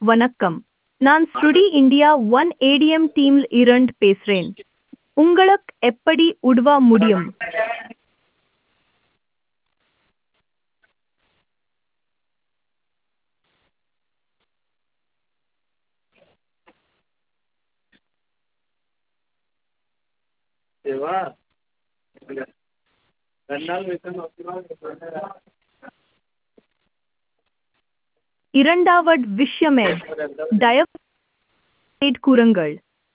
வணக்கம் நான் ஸ்ருடி இந்தியா ஒன் ஏடிஎம் டீம்ல இருந்து பேசுறேன் உங்களுக்கு எப்படி உதவ முடியும் தேவா ரெண்டு நாள் விட்டு இரண்டாவது விஷயமே தயவு கூறுங்கள்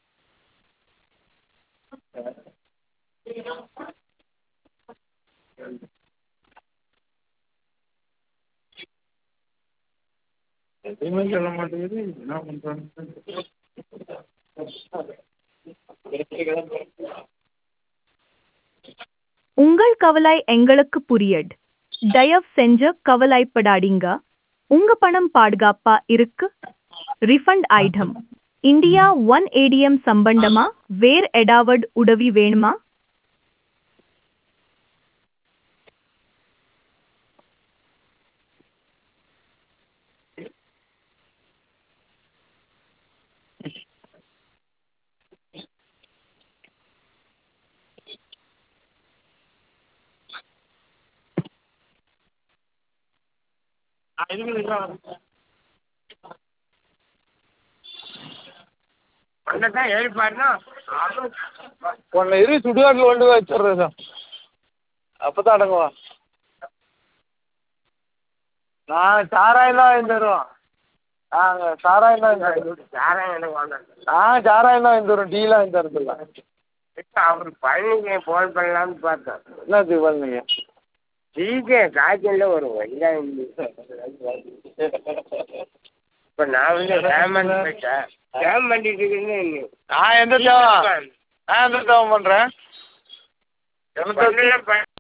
எதுவுமே சொல்ல மாட்டேங்குது என்ன பண்றாங்க உங்கள் கவலை எங்களுக்கு புரியுது தயவு செஞ்சு கவலைப்படாதீங்க உங்க பணம் பாதுகாப்பா இருக்கு refund item India one ATM சம்பந்தமா வேற ஏதாவது உதவி வேணுமா தான் ஏறிப்பாருனா உன்னை இரு சுடுகாட்டில் கொண்டு போய் வச்சிடுறேன் சார் அப்போ தான் அடங்குவான் நான் சாராயம்லாம் வாங்கி தருவோம் நாங்கள் சாராயம்லாம் வாங்கி தருவோம் யாரும் எனக்கு வேண்டாம் ஆ சாராயம்லாம் வாங்கி தருவோம் டீலாம் வாங்கி தரதில்ல இப்போ அவர் பழனிக்கு ஃபோன் பண்ணலாம்னு பார்த்தேன் என்னத்துக்கு பண்ணீங்க ஜிகே காய்ச்சலில் ஒரு வெங்காயம் இப்போ நான் வந்து பேமெண்ட் போயிட்டேன் பேமெண்ட் பண்ணிட்டு இருக்கேன்னு நான் எந்த தேவை நான் எந்த தேவை பண்ணுறேன் என்ன தேவை ஒன்றும்